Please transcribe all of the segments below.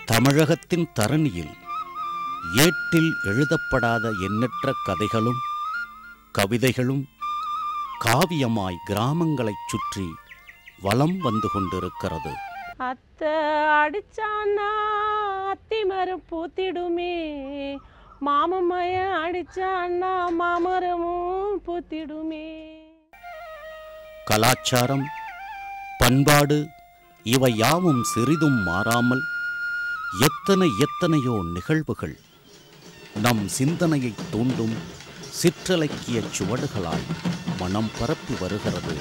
தமிழகத்தின் தரணியில் ஏட்டில் எழுதப்படாத எண்ணற்ற கதைகளும் கவிதைகளும் காவியமாய் கிராமங்களைச் சுற்றி வலம் வந்து கொண்டிருக்கிறது அத்தை அடிச்சான்னா அத்தி மரம் பூத்திடுமே மாமம்மைய அடிச்சான்னா மாமரமும் பூத்திடுமே கலாச்சாரம் பண்பாடு இவை யாவும் சிறிதும் மாறாமல் எத்தனை எத்தனையோ நிகழ்வுகள் நம் சிந்தனையைத் தூண்டும் சிற்றலக்கிய சுவடுகளாய் மனம் பரப்பி வருகிறது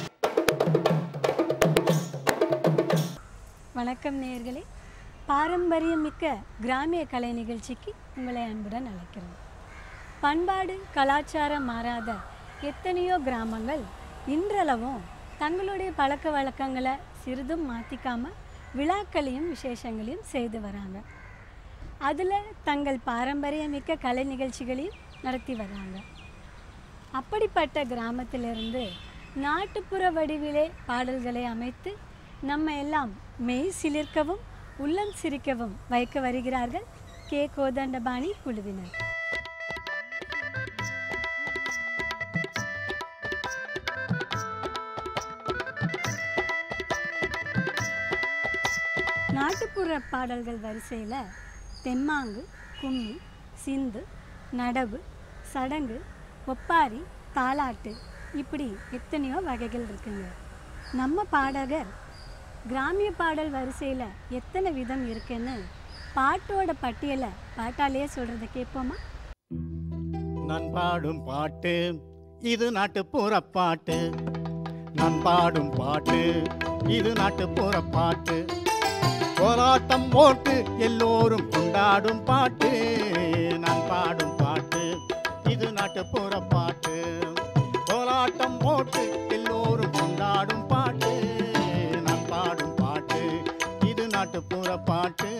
வணக்கம் நேயர்களே பாரம்பரியமிக்க கிராமிய கலை நிகழ்ச்சிக்கு உங்களை அன்புடன் அழைக்கிறோம் பண்பாடு கலாச்சாரம் மாறாத எத்தனையோ கிராமங்கள் இன்றளவும் தங்களுடைய பழக்க வழக்கங்களை சிறிதும் மாற்றிக்காம விழாக்களையும் விசேஷங்களையும் செய்து வராங்க அதில் தங்கள் பாரம்பரியமிக்க கலை நிகழ்ச்சிகளையும் நடத்தி வராங்க அப்படிப்பட்ட கிராமத்திலிருந்து நாட்டுப்புற வடிவிலே பாடல்களை அமைத்து நம்ம எல்லாம் மெய் சிலிர்க்கவும் உள்ளம் சிரிக்கவும் வைக்க வருகிறார்கள் கே கோதண்டபாணி குழுவினர் நாட்டுப்புற பாடல்கள் வரிசையில் தெம்மாங்கு கும்மி சிந்து நடவு சடங்கு ஒப்பாரி தாலாட்டு இப்படி எத்தனையோ வகைகள் இருக்குங்க நம்ம பாடகர் கிராமிய பாடல் வரிசையில் எத்தனை விதம் இருக்குன்னு பாட்டோட பட்டியலை பாட்டாலேயே சொல்கிறத கேட்போமா நான் பாடும் பாட்டு இது நாட்டுப்புற பாட்டு நான் பாடும் பாட்டு இது நாட்டுப்புற பாட்டு போராட்டம் போட்டு எல்லோரும் கொண்டாடும் பாட்டு நான் பாடும் பாட்டு இது நாட்டுப்புற பாட்டு போராட்டம் போட்டு எல்லோரும் கொண்டாடும் பாட்டு நான் பாடும் பாட்டு இது நாட்டுப்புற பாட்டு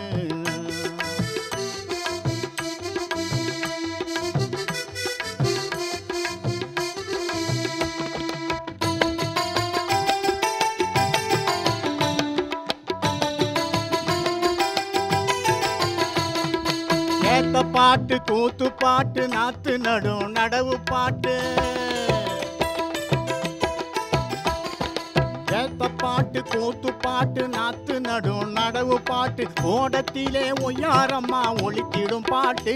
ஏத்த பாட்டு கூத்து பாட்டு நாத்து நடும் நடவு பாட்டு ஏத்த பாட்டு கூத்து பாட்டு நாத்து நடும் நடவு பாட்டு ஓடத்திலே ஒய்யாரம்மா ஒழித்திடும் பாட்டு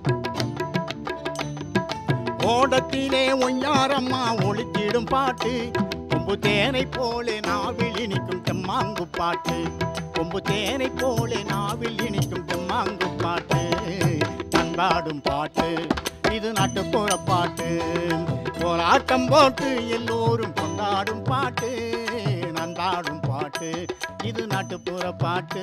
ஓடத்திலே ஒய்யாரம்மா ஒழித்திடும் பாட்டு கொம்பு தேனை போலே நாவில் இனிக்கும் தெம்மாங்கு பாட்டு கொம்பு தேனை போலே நாவில் இனிக்கும் தெம்மாங்கு பாட்டு பண்பாடும் பாட்டு இது நாட்டுப்புற பாட்டு போராட்டம் போட்டு எல்லோரும் கொண்டாடும் பாட்டு நான் பாடும் பாட்டு இது நாட்டுப்புற பாட்டு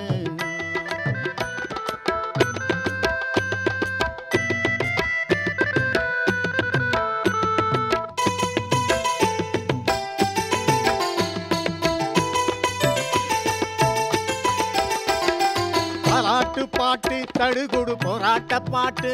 பாராட்டு பாட்டு தடுகுடு போராட்ட பாட்டு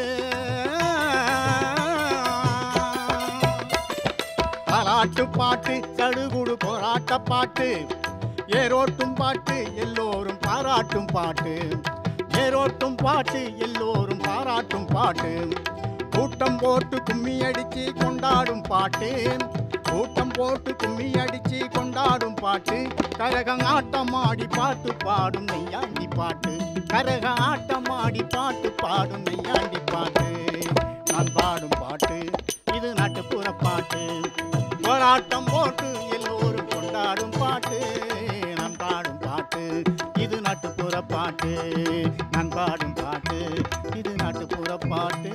பாராட்டு பாட்டு தடுகுடு போராட்ட பாட்டு ஏரோட்டும் பாட்டு எல்லோரும் பாராட்டும் பாட்டு ஏரோட்டும் பாட்டு எல்லோரும் பாராட்டும் பாட்டு கூட்டம் போட்டு கும்மி அடிச்சு கொண்டாடும் பாட்டு கூட்டம் போட்டு கும்மி அடிச்சு கொண்டாடும் பாட்டு கரகம் ஆட்டம் ஆடி பாட்டு பாடும் நெய்யாண்டி பாட்டு கரக ஆட்டம் ஆடி பாட்டு பாடும் நெய்யாண்டி பாட்டு நான் பாடும் பாட்டு இது நாட்டுப்புற பாட்டு போராட்டம் போட்டு எல்லோரும் கொண்டாடும் பாட்டு நான் பாடும் பாட்டு இது நாட்டுப்புற பாட்டு நான் பாடும் பாட்டு இது நாட்டுப்புற பாட்டு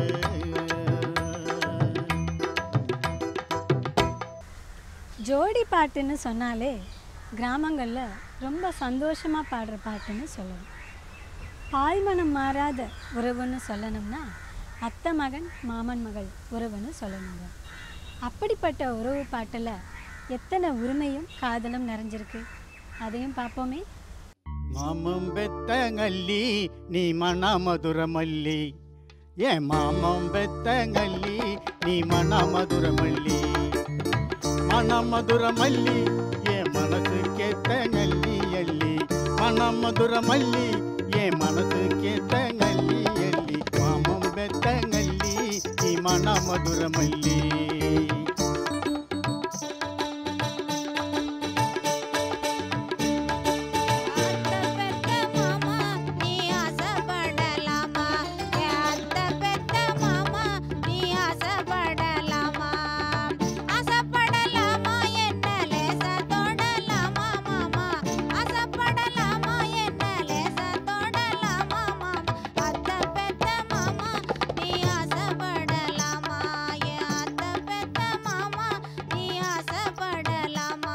ஜோடி பாட்டுன்னு சொன்னாலே கிராமங்களில் ரொம்ப சந்தோஷமாக பாடுற பாட்டுன்னு சொல்லணும் பாய்மனம் மாறாத உறவுன்னு சொல்லணும்னா அத்தை மகன் மாமன் மகள் உறவுன்னு சொல்லணுங்க அப்படிப்பட்ட உறவு பாட்டில் எத்தனை உரிமையும் காதலும் நிறைஞ்சிருக்கு அதையும் பார்ப்போமே மாமம் பெத்தங்கல்லி நீ மன மதுர மல்லி ஏ மாமம் பெத்தங்கல்லி நீ மன மதுர மல்லி மன மதுர மல்லி ஏ மனசு கேத்த நல்லி அள்ளி மணமதுர மல்லி என் மனசு கேட்ட நல்லி அள்ளி மாமம் பெத்த நல்லி நீ மணமதுர மல்லி அத்த பெத்த மாமா நீ ஆசைப்படலாமா அத்த பெத்த மாமா நீ ஆசைப்படலாமா ஆசைப்படலாமா என்ன லேசா தொடலாமா மாமா ஆசைப்படலாமா என்ன லேசா தொடலாமா மாமா அத்த பெத்த மாமா நீ ஆசைப்படலாமா அத்த பெத்த மாமா நீ ஆசைப்படலாமா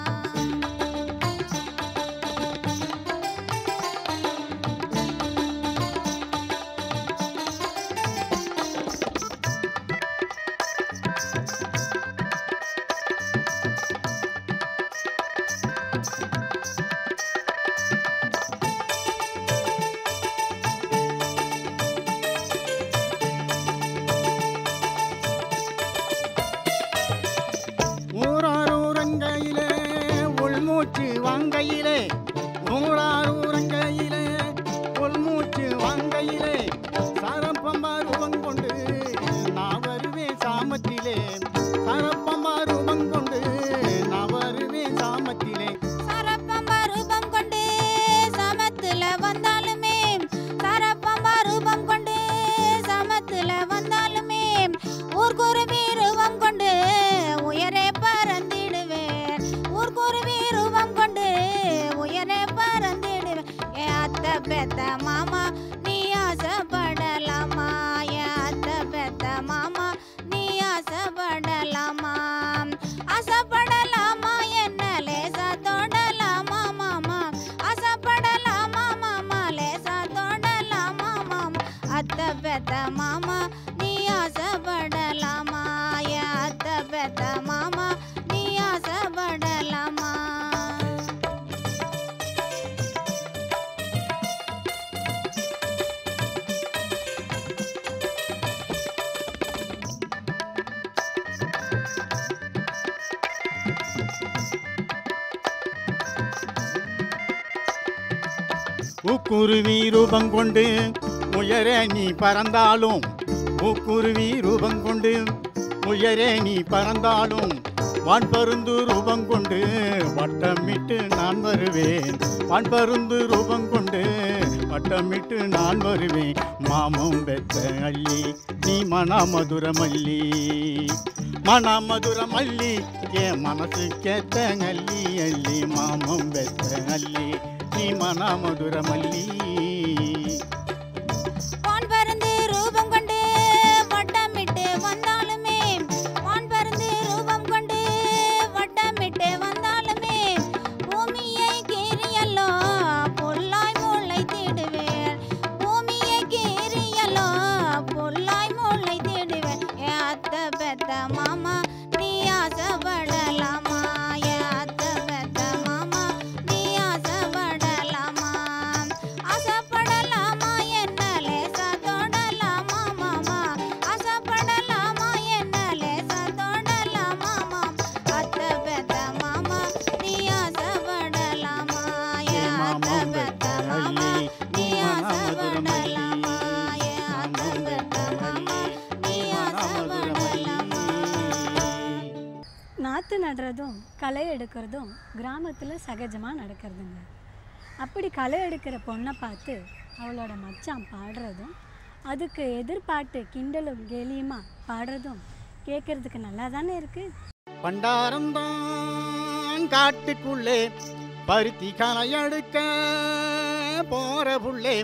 ஊராரூரங்கையிலே உள்மூச்சு வாங்கையிலே ஊராரூரங்கையிலே உள்மூச்சு வாங்கையிலே சரப்பம்பா ரூபம் கொண்டு நான் வருவேன் சாமத்திலே சரப்பம்பா ரூபம் கொண்டு நான் வருவேன் சாமத்திலே சரப்பம்பா ரூபம் கொண்டு சமத்துல வந்தாலுமே சரப்பம்பா ரூபம் கொண்டு சமத்துல வந்தாலுமே ஊர்குருவி ரூபம் கொண்டு உயரே பறந்திடுவேன் ஊர்குருவி ரூபம் கொண்டு உயரே பறந்திடுவேன் ஏ அத்த பெத்த மாமா நீ ஆசைப்படலாமா ஏ அத்த பெத்த மாமா நீ ஆசைப்படலாமா ஆசைப்படலாமா என்ன லேசா தொடலாமா மாமா ஆசைப்படலாமா மாமா லேசா தொடலாமா மாமா அத்த பெத்த மாமா நீ ஆசைப்படலாமா ஏ அத்த பெத்த மாமா நீ ஆசைப்படலாமா ஊக்குருவி ரூபம் கொண்டு உயரே நீ பறந்தாலும் ஊக்குருவி ரூபம் கொண்டு உயரே நீ பறந்தாலும் வான்பருந்து ரூபம் கொண்டு வட்டமிட்டு நான் வருவேன் வான்பருந்து ரூபம் கொண்டு வட்டமிட்டு நான் வருவேன் மாமம் பெத்த அள்ளி நீ மணமதுர மல்லி மணமதுர மல்லி என் மனசு கேட்ட அள்ளி அள்ளி மாமம் பெத்த அள்ளி நீ மணமதுர மல்லி வான் பருந்து ரூபம் கொண்டு வட்டமிட்டு வந்தாலுமே வான் பருந்து ரூபம் கொண்டு வட்டமிட்டு வந்தாலுமே பூமியை கீறியல்லோ புல்லாய் முளை திடுவேன் பூமியை கீறியல்லோ புல்லாய் முளை திடுவேன் ஏ அத்த பெத்த மாமா நீ ஆசைப்படலாமா ஏ அத்த பெத்த மாமா நீ ஆசைப்படலாமா ஆசைப்படலாமா என்ன லேசா தொடலாமா மாமா ஆசைப்படலாமா என்ன லேசா தொடலாமா மாமா அத்த பெத்த மாமா நீ ஆசைப்படலாமா ஏ அத்த பெத்த மாமா நீ ஆசைப்படலாமா ஏ அத்த பெத்த மாமா நீ ஆசைப்படலாமா நாற்று நடுறதும் களை எடுக்கிறதும் கிராமத்தில் சகஜமாக நடக்கிறதுங்க அப்படி களை எடுக்கிற பொண்ணை பார்த்து அவளோட மச்சான் பாடுறதும் அதுக்கு எதிர்பார்த்து கிண்டலும் கேலியுமா பாடுறதும் கேட்கறதுக்கு நல்லா தானே இருக்குது பண்டாரம்தான் காட்டுக்குள்ளே பருத்தி களையெடுக்க போற புள்ளே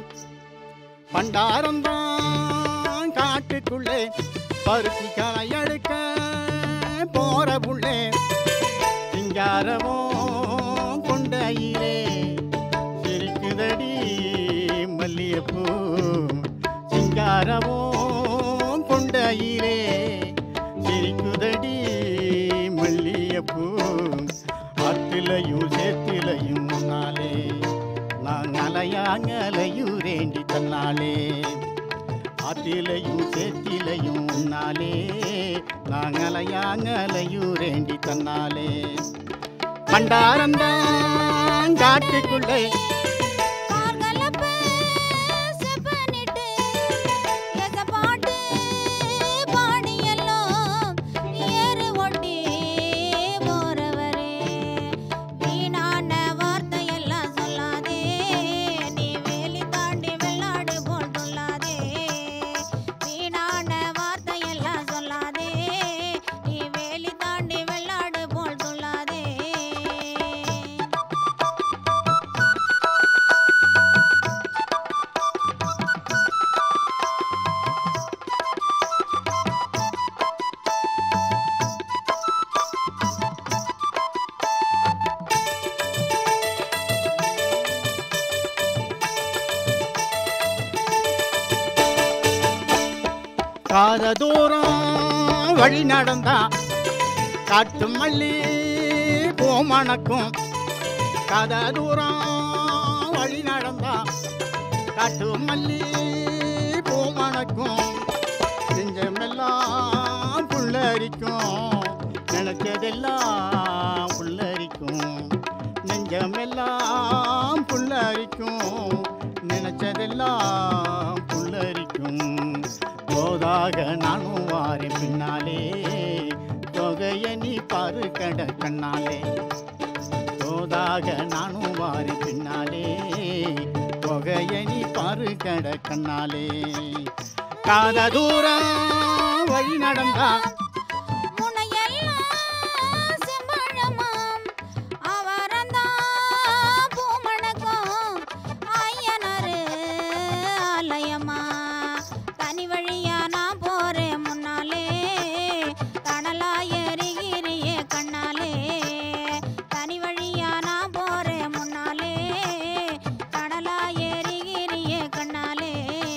பண்டாரம்தான் காட்டுக்குள்ளே பருத்தி களையெடுக்க போற புள்ளே சிங்காரமோ கொண்டையிலே சிரிக்குதடி மல்லியப்பூ சிங்காரமோ கொண்டையிலே சிரிக்குதடி மல்லியப்பூ ஆத்திலையும் சேத்திலையும் முன்னாலே நான் அலையாங்கலையூரேண்டி தன்னாலே ஆத்திலையும் சேத்திலையும் முன்னாலே நான் வழி நடந்தா காட்டு மல்லி பூமணக்கும் கதை தூரம் வழி நடந்தா காட்டு மல்லி பூமணக்கும் செஞ்சமெல்லாம் புல்லரிக்கும் நினைச்சதெல்லாம் புல்லரிக்கும் நெஞ்சமெல்லாம் புல்லரிக்கும் நினைச்சதெல்லாம் புல்லரிக்கும் போதாக நானும் வாரி பின்னாலே தொகைய நீ பாரு கட கண்ணாலே போதாக நானும் வாரி பின்னாலே தொகைய நீ பாரு கட கண்ணாலே காத தூரம் வழி நடந்தா முனையெல்லாம் செம்பழமாம் அவரந்தான் பூமணக்கம் ஐயனாரு ஆலயமா தனி வழியா நான் போறேன் முன்னாலே தணலா எரிகிறியே கண்ணாலே தனி வழியா நான் போறேன் முன்னாலே தணலா எரிகிறியே கண்ணாலே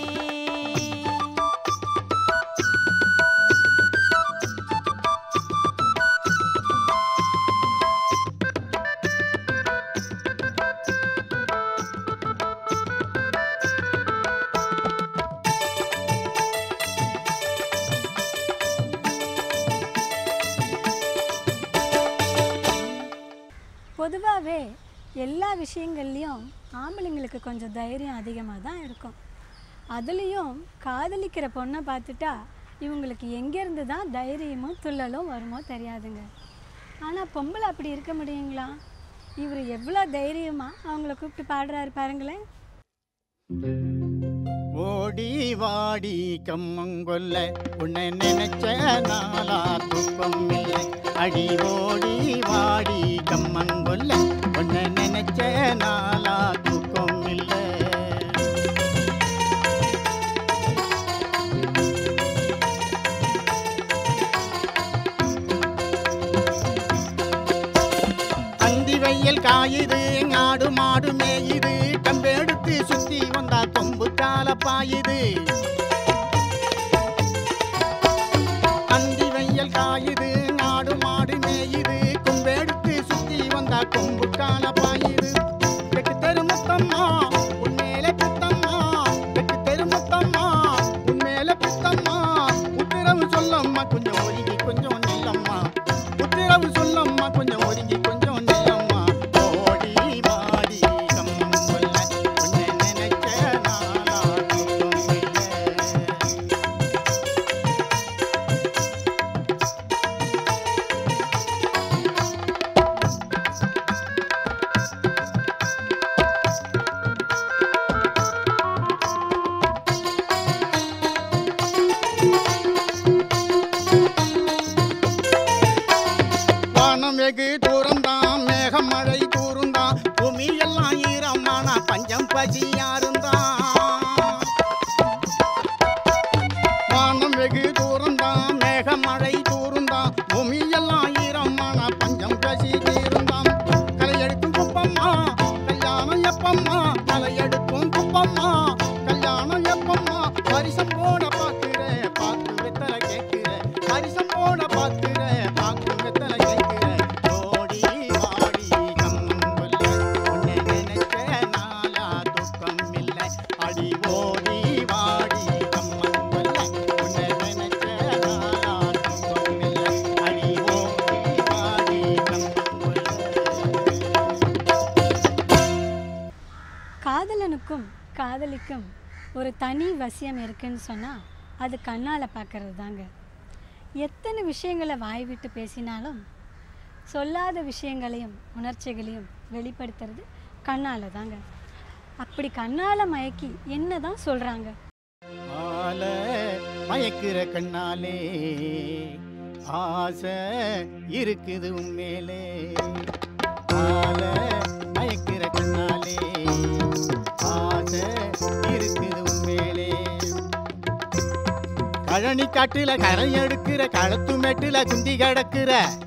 பொதுவாகவே எல்லா விஷயங்கள்லேயும் ஆம்பளைங்களுக்கு கொஞ்சம் தைரியம் அதிகமாக தான் இருக்கும் அதுலேயும் காதலிக்கிற பொண்ணை பார்த்துட்டா இவங்களுக்கு எங்கேருந்து தான் தைரியமும் துள்ளலும் வருமோ தெரியாதுங்க ஆனால் பொம்பளை அப்படி இருக்க முடியுங்களா இவர் எவ்வளோ தைரியமாக அவங்கள கூப்பிட்டு பாடுறாரு பாருங்களேன் ஓடி வாடி கம்மங்கொல்ல உன்னை நினைச்ச நாளா தூக்கம் இல்லை அடி ஓடி வாடி கம்மங்கொல்ல உன்னை நினைச்ச நாளா தூக்கம் இல்லை அந்தி வெயில் காயுது ஆடு மாடு மேயுது கம்பெடுத்து சுத்தி வந்தா கொம்பு கால பாயுது அந்தி வெயில் காயுது ஆடு மாடு மேயுது கொம்பெடுத்து சுத்தி வந்தா கொம்பு கால பாயுது கெட்டு தெரு முத்தம்மா உன்மேல பித்தம்மா கெட்டு தெரு முத்தம்மா உன்மேல பித்தம்மா உத்தரவு சொல்லம்மா கொஞ்சம் ஒதுங்கி கொஞ்சம் நில்லம்மா உத்தரவு சொல்லம்மா கொஞ்சம் ஒதுங்கி கொஞ்சம் நில்லம்மா ஓடி வாடி கம்மம் சொல்ல உன்னை நினைச்ச நாளா தூக்கம் இல்லை. வானம் வெகு தூரம்தான் மேகம் மழை தூருந்தான் பூமி எல்லாம் ஈரமான பஞ்சம் பசியாருந்தான் வானம் வெகு தூரம்தான் மேகம் மழை தூருந்தான் பூமி எல்லாம் ஈரமான பஞ்சம் பசி தீருந்தான் கலையெடுக்கும் குப்பம்மா கல்யாணம் எப்பம்மா கலையெடுக்கும் குப்பம்மா கல்யாணம் எப்பம்மா பரிசம் போட பார்க்கிறேன் பார்த்து வெத்தலை கேட்கிறேன் பரிசம் போட பார்க்கிறேன் பார்த்து வெத்தலை கேட்கிறேன் ஓடி வாடி கம்மங்கொல்ல உன்னை நினைச்ச நாளா துக்கம் இல்லை அடி ஓடி வாடி கம்மங்கொல்ல உன்னை நினைச்ச நாளா துக்கம் இல்லை அடி ஓடி வாடி கம்மங்கொல்ல காதலனுக்கும் காதலிக்கும் ஒரு தனி வசியம் இருக்குன்னு சொன்னால் அது கண்ணால் பார்க்கறது தாங்க எத்தனை விஷயங்களை வாய் விட்டு பேசினாலும் சொல்லாத விஷயங்களையும் உணர்ச்சிகளையும் வெளிப்படுத்துறது கண்ணால் தாங்க அப்படி கண்ணால் மயக்கி என்ன தான் சொல்கிறாங்க ஆல மயக்கிற கண்ணாலே ஆசை இருக்குது உண்மையிலே ஆல மயக்கிற கண்ணாலே ஆசை இருக்குது உண்மையிலே கழனி காட்டுல கரை எடுக்கிற களத்து மேட்டுல குந்தி கிடக்கிற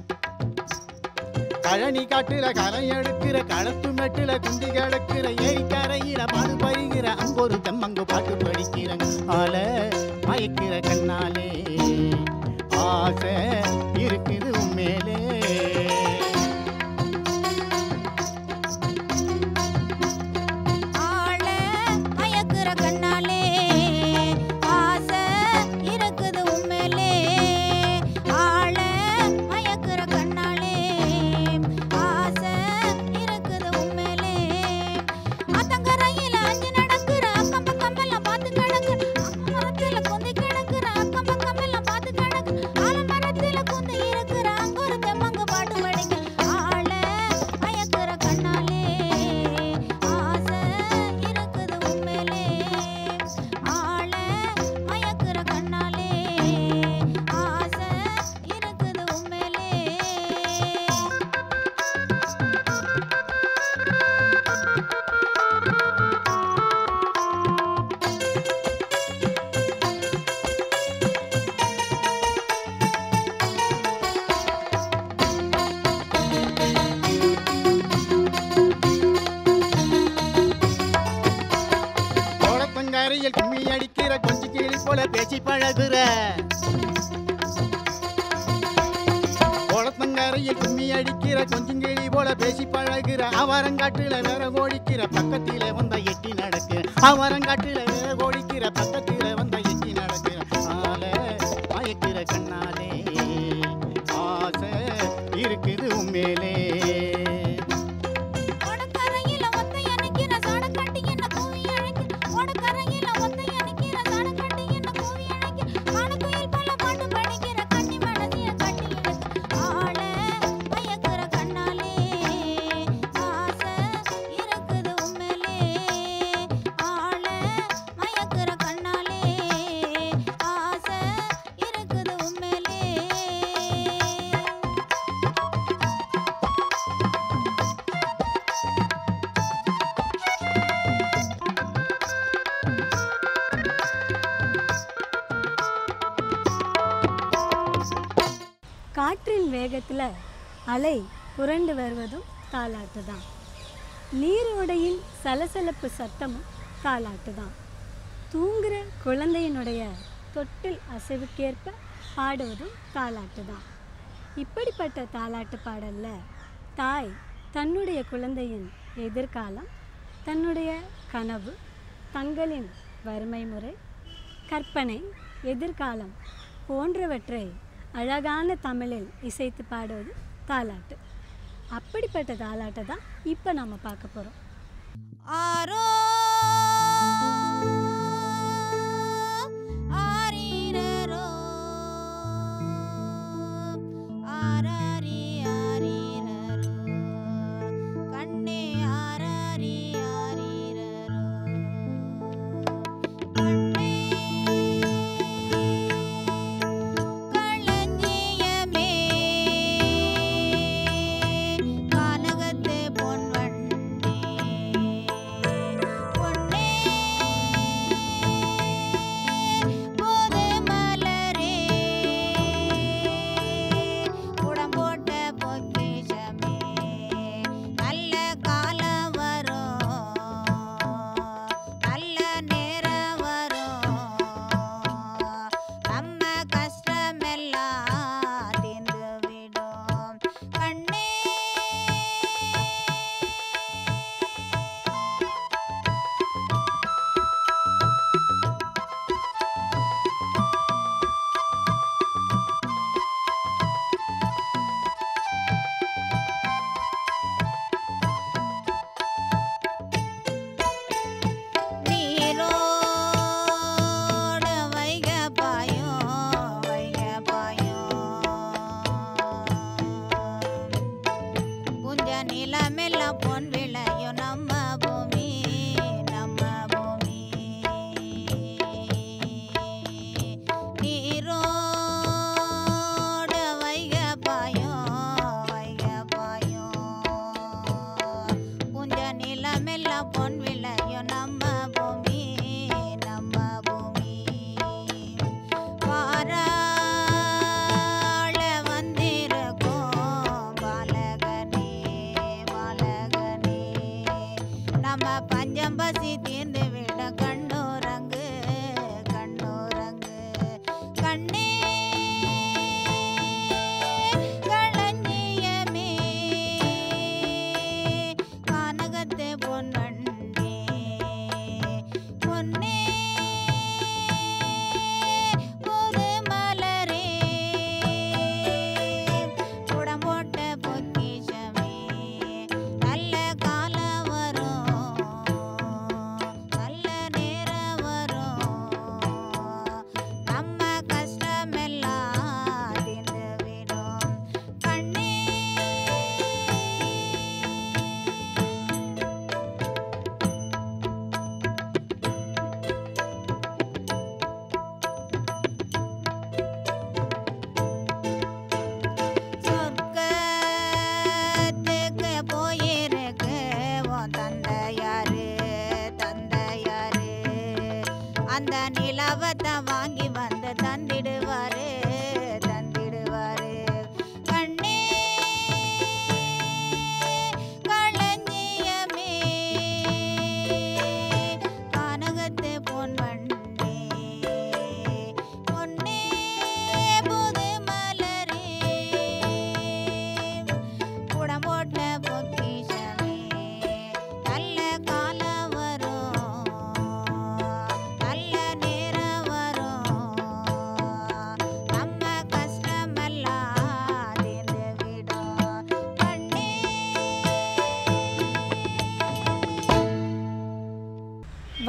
கழனி காட்டுல கரை எடுக்கிற களத்து மெட்டுல குந்தி கிடக்கிற ஏரி கரையில பாடு பருகிற அங்கொரு தெம்மங்கு பாட்டு படிக்கிற ஆல மயக்கிற கண்ணாலே ஆசை இருக்குது உண்மையிலே ஆள மயக்குற கண்ணாலே ஆசை இருக்குது உண்மையிலே ஆள மயக்குற கண்ணாலே ஆசை இருக்குது உண்மையிலே ஆத்தங்கரையில அஞ்சு நடக்குற அக்கம் பக்கம் எல்லாம் பார்த்து கிடக்கு மரத்துல குந்தி கிடக்குற அக்கம் பக்கம் எல்லாம் பார்த்து கிடக்கு ஆலமரத்துல குந்தி இருக்கிற அங்க ஒரு தெம்மங்க பாட்டு படிக்க ஆள மயக்குற கண்ணாலே ஆசை இருக்குது உண்மையிலே ஆள மயக்குற கண்ணாலே ஆசை இருக்குது உண்மையிலே கோடத்தங்காரியில் கும்மி அடிக்கிற கொஞ்சி கிளி போல பேசி பழகுற கோடத்தங்காரியில் கும்மி அடிக்கிற கொஞ்சங்கிளி போல பேசி பழகுற அவரங்காட்டுல வேற கோடிக்கிற பக்கத்தில வந்த எட்டி நடக்கு அவரங்காட்டுல வேற கோடிக்கிற பக்கத்தில வந்த எட்டி நடக்கு ஆல மயக்கிற கண்ணாலே ஆசை இருக்குது உண்மையிலே ஓடக்கரையில ஒத்தைய நிக்கிற சாடக்கட்டி என்ன கூவி அழைக்கு ஓடக்கரையில ஒத்தைய நிக்கிற சாடக்கட்டி என்ன கூவி அழைக்கு காணக்குயில் போல பாட்டு படிக்கிற கண்ணி மனதிய கட்டி இழுக்கு ஆள மயக்குற கண்ணாலே ஆசை இருக்குது உண்மையிலே ஆள மயக்குற கண்ணாலே ஆசை இருக்குது உண்மையிலே காற்றின் வேகத்தில் அலை புரண்டு வருவதும் தாலாட்டு தான் நீரோடையின் சலசலப்பு சத்தமும் தாலாட்டு தான் தூங்குற குழந்தையினுடைய தொட்டில் அசைவுக்கேற்ப பாடுவதும் தாலாட்டு தான் இப்படிப்பட்ட தாலாட்டு பாடல்ல தாய் தன்னுடைய குழந்தையின் எதிர்காலம் தன்னுடைய கனவு தங்களின் வறுமை முறை கற்பனை எதிர்காலம் போன்றவற்றை அழகான தமிழில் இசைத்து பாடுவது தாலாட்டு அப்படிப்பட்ட தாலாட்டை தான் இப்போ நம்ம பார்க்க போகிறோம் ஆரோ ஆரீரரோ ஆராரி ஆரீரரோ கண்ணே ஆராரி ஆரீரரோ கண்ணே களஞ்சியமே கானகத்து பொன்வண்ணே பொன்னே போது மலரே குடம்போ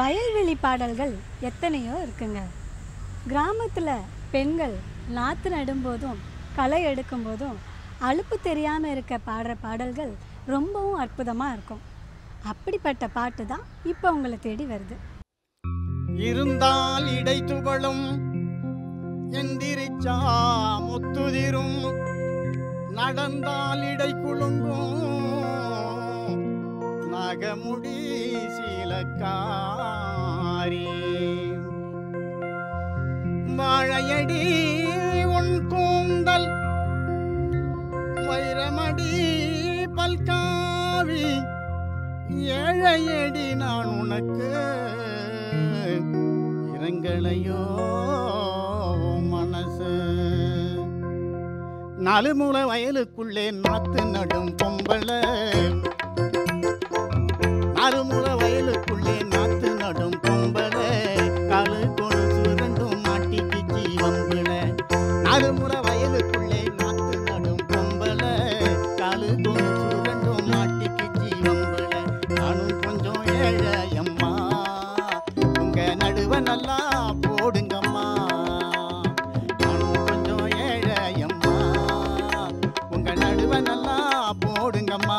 வயல்வெளி பாடல்கள் எத்தனையோ இருக்குங்க கிராமத்தில் பெண்கள் நாற்று நடும்போதும் களை எடுக்கும்போதும் அலுப்பு தெரியாமல் இருக்க பாடுற பாடல்கள் ரொம்பவும் அற்புதமாக இருக்கும் அப்படிப்பட்ட பாட்டு தான் இப்போ உங்களை தேடி வருது இருந்தால் இடை துகளும் எந்திரிச்சா முத்துதிரும் நடந்தால் இடை குலுங்கும் நகமுடி சீலக்காரி வாழையடி உன் கூந்தல் வைரமடி பல்காவி ஏழையடி நான் உனக்கு இரங்கலையோ மனசு நாலு மூல வயலுக்குள்ளே நாத்து நடும் பொம்பளை நாலு மூல வயலுக்குள்ளே நாத்து நடும் பொம்பளை காலு கொலுசு ரெண்டும் மாட்டிக்கிச்சி வம்புல நாலு முற வயலுக்குள்ளே நாத்து நடும் பொம்பளை காலு கொலுசு ரெண்டும் மாட்டிக்கிச்சி வம்புல நானும் கொஞ்சம் ஏழையம்மா உங்க நடுவ நல்லா போடுங்கம்மா நானும் கொஞ்சம் ஏழையம்மா உங்க நடுவ நல்லா போடுங்கம்மா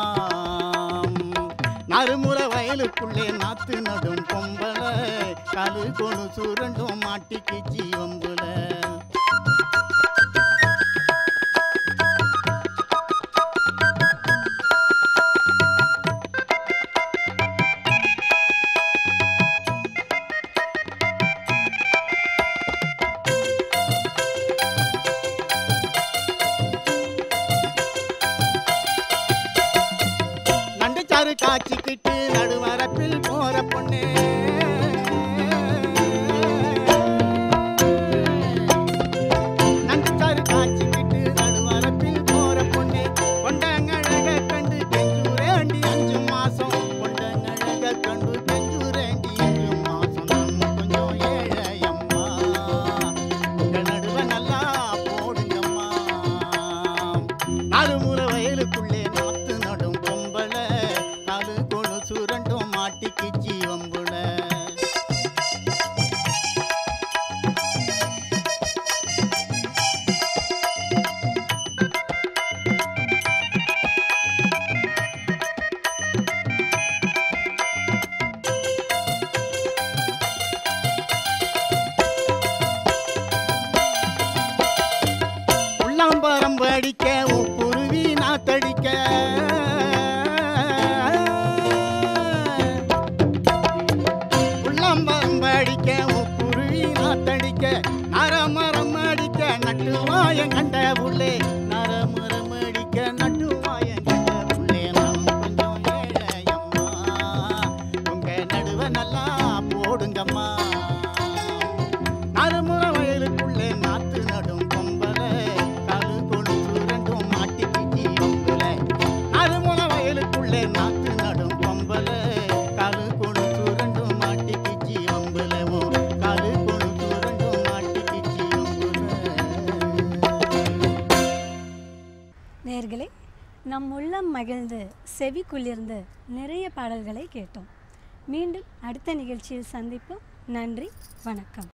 நறுமுறை வயலுக்குள்ளே நாத்து நடும் பொம்பளை காலு கொணு சுரண்டும் மாட்டிக்கு ஜீவம்புல நண்டுச்சாறு காய்ச்சிக்கிட்டு நடுவரப்பில் போற பொண்ணு நண்டுச்சாறு காய்ச்சிக்கிட்டு நடுவரப்பில் போற பொண்ணு கொண்டங்கழக கண்டு கெஞ்சூரேண்டி அஞ்சு மாசம் கொண்டங்கழக கண்டு கெஞ்சூரேண்டி அஞ்சு மாசம் நம்ம கொஞ்சம் ஏழையம்மா உங்க நடுவ நல்லா போடுங்கம்மா நாலு முறை வயலுக்குள்ளே நாத்து நடும் பொம்பளை காலு கொழு சுரண்டும் மாட்டிக்கு ஜீவம்புல உள்ளாம்பரம்பு அடிக்க உப்புருவி நாத்தடிக்க உள்ளாம்பரம்பு அடிக்க உப்புருவி நாத்தடிக்க நரமரம் அடிக்க நட்டுவாயம் கண்ட புள்ளே நரமரம் அடிக்க நட்டுவாயம் கண்ட புள்ளே நான் கொஞ்சம் ஏழையம்மா உங்க நடுவ நல்லா போடுங்கம்மா நறுமுற வயலுக்குள்ளே நாத்து நடும் பொம்பளை காலு கொழுத்து ரெண்டும் மாட்டிக்கு ஜீவம்புல நறுமுற வயலுக்குள்ளே நாத்து நடும் பொம்பளை காலு கொழுத்து ரெண்டும் மாட்டிக்கு ஜீவம்புல ஓ காலு கொழுத்து ரெண்டும் மாட்டிக்கு ஜீவம்புல நேர்களே நம் உள்ளம் மகிழ்ந்து செவி குளிர்ந்து நிறைய பாடல்களை கேட்டோம் மீண்டும் அடுத்த நிகழ்ச்சியில் சந்திப்போம் நன்றி வணக்கம்